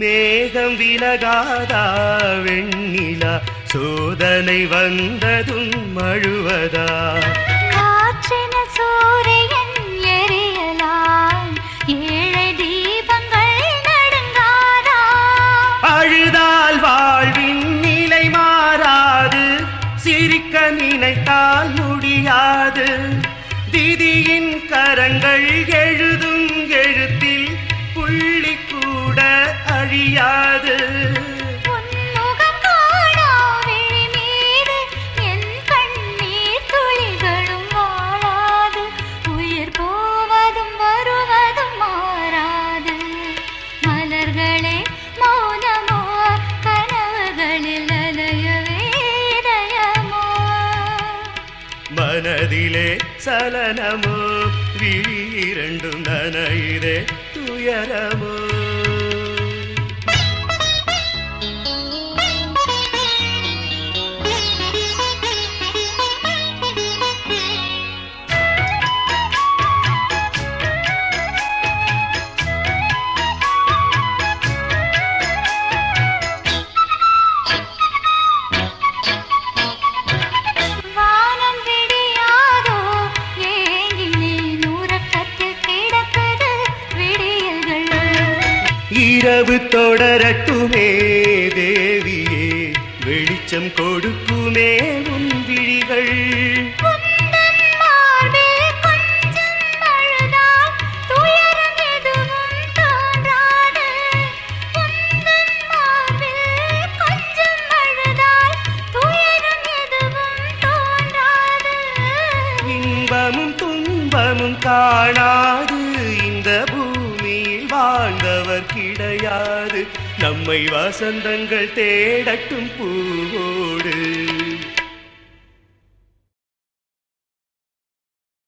மேகம் விலகாதா வெண்ணிலா சோதனை வந்ததும் மழுவதா காற்றின சூரியன் எரியலாம் ஏழை தீபங்கள் நடுங்காதா அழுதால் வாழ்வின் நிலை மாறாது சிரிக்க நினைத்தால் முடியாது திதியின் கரங்கள் எழுதும் எழுத்தில் புள்ளி கூட அழியாது உன்முகம் காணா விழி மீது என் கண்ணீர் துளிகளும் வாழாது உயிர் போவதும் வருவதும் மாறாது மலர்களே மௌனமோ கனவுகளில் அலையவே இதயமோ மனதிலே சலனமோ விழி இரண்டும் நனையிலே துயரமோ வானம் விடியாதோ ஏங்கினேன் உறக்கத்தில் கிடக்குது விடியல்கள் இரவு தொடரட்டுமே தேவியே வெளிச்சம் கொடுக்குமே உன் விழிகள் உந்தன் மார்பில் கொஞ்சம் அழுதால் துயரம் எதுவும் தோன்றாது. உந்தன் மார்பில் கொஞ்சம் அழுதால் துயரம் எதுவும் தோன்றாது. இன்பமும் துன்பமும் காணாது இந்த பூமியில் வாழ்ந்தவர் கிடையாது நம்மை வசந்தங்கள் தேடட்டும் பூவோடு